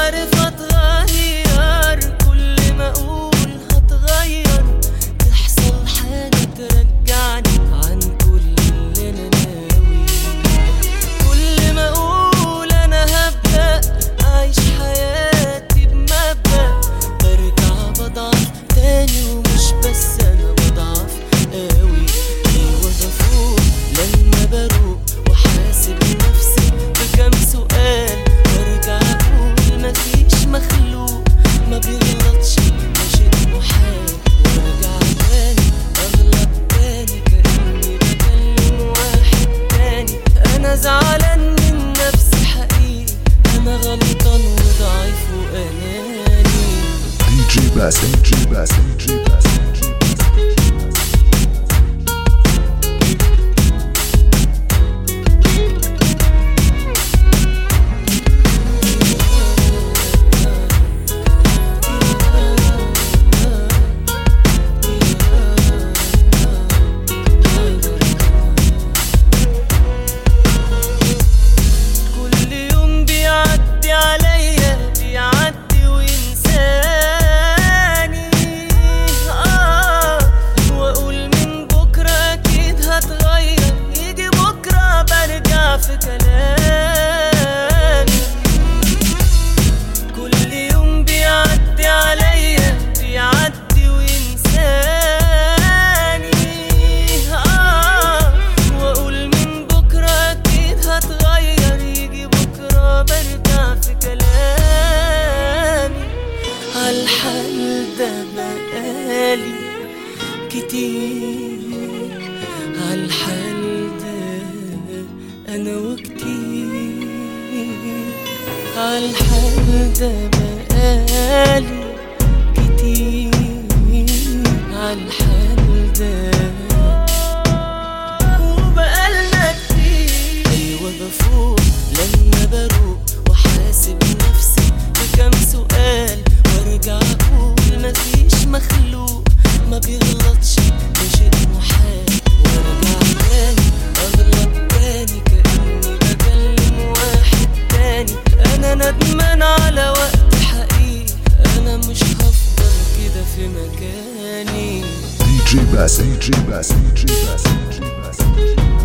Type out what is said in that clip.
عارف اتغير كل ما اقول هتغير تحصل حاجة ترجعني عن كل اللي انا ناوي كل ما اقول انا هبدأ اعيش حياتي بمبدأ برجع بضعف تاني ومش بس انا بضعف قوي ايوه بفوق لما بروق وحاسب نفسي بكم سؤال برجع اقول مفيش مخلوق ما بيغلطش ده شيء محال وارجع تاني اغلط تاني كاني بكلم واحد تاني انا زعلان من نفسي حقيقي انا غلطان وضعيف واناني DJ Basim, DJ Basim, DJ Basim, DJ Basim. كل يوم بيعدي عليا بيعدي وينساني آه واقول من بكره اكيد هتغير يجي بكره برجع في كلامي كل يوم بيعدي عليا بيعدي وينساني آه واقول من بكره اكيد هتغير يجي بكره برجع في كلامي عالحال ده بقالي كتير عالحال ده انا وكتير عالحال ده بقالي كتير عالحال ده وبقالنا كتير ايوه بفوق لما بروق وحاسب نفسي بكم سؤال وارجع اقول مفيش مخلوق ما بيغلطش ده شيء محال وارجع تاني اغلط تاني كاني بكلم واحد تاني انا ندمان على وقت حقيقي انا مش هفضل كده في مكاني DJ Basim, DJ Basim, DJ Basim, DJ Basim.